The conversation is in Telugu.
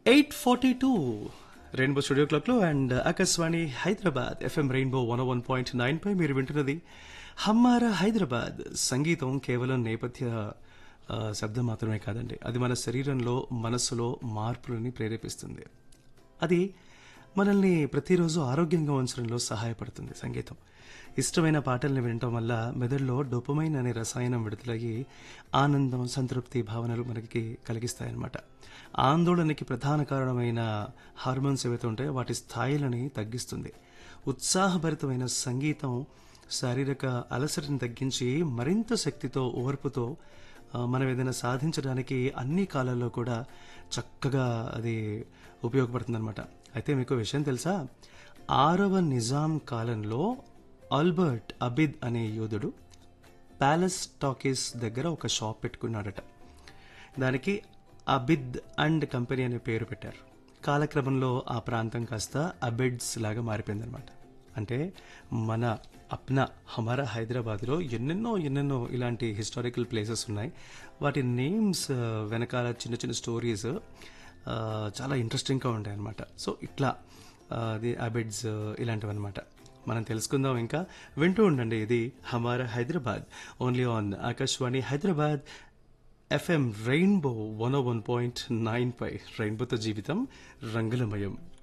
eight forty two rainbow studio క్లాక్లో and Akashvani Hyderabad FM rainbow one one point nine పై మీరు వింటున్నది హమ్మారా హైదరాబాద్ సంగీతం కేవలం నేపథ్య ఆ, శబ్దం మాత్రమే కాదండి అది మన శరీరంలో మనస్సులో మార్పులని ప్రేరేపిస్తుంది అది మనల్ని ప్రతిరోజు ఆరోగ్యంగా ఉంచడంలో సహాయపడుతుంది సంగీతం ఇష్టమైన పాటల్ని వినటం వల్ల మెదడులో డొపమైన్ అనే రసాయనం విడుదలయ్యి ఆనందం సంతృప్తి భావనలు మనకి కలిగిస్తాయన్నమాట ఆందోళనకి ప్రధాన కారణమైన హార్మోన్స్ ఏవైతే ఉంటాయో వాటి స్థాయిలని తగ్గిస్తుంది ఉత్సాహభరితమైన సంగీతం శారీరక అలసటని తగ్గించి మరింత శక్తితో ఓర్పుతో ఆ, మనం ఏదైనా సాధించడానికి అన్ని కాలాల్లో కూడా చక్కగా అది ఉపయోగపడుతుందన్నమాట అయితే మీకు విషయం తెలుసా ఆరవ నిజాం కాలంలో ఆల్బర్ట్ అబిద్ అనే యోధుడు ప్యాలెస్ టాకీస్ దగ్గర ఒక షాప్ పెట్టుకున్నాడట దానికి అబిద్ అండ్ కంపెనీ అనే పేరు పెట్టారు కాలక్రమంలో ఆ ప్రాంతం కాస్త అబిడ్స్ లాగా మారిపోయిందనమాట అంటే మన అప్నా హమారా హైదరాబాద్లో ఎన్నెన్నో ఎన్నెన్నో ఇలాంటి హిస్టారికల్ ప్లేసెస్ ఉన్నాయి వాటి నేమ్స్ వెనకాల చిన్న చిన్న స్టోరీస్ చాలా ఇంట్రెస్టింగ్గా ఉంటాయి అనమాట సో ఇట్లా ఆ, అది అబిడ్స్ ఇలాంటివి అనమాట మనం తెలుసుకుందాం ఇంకా వింటూ ఉండండి ఇది Hamara Hyderabad only on Akashvani Hyderabad FM rainbow one one point nine పై రెయిన్బోతో జీవితం రంగులమయం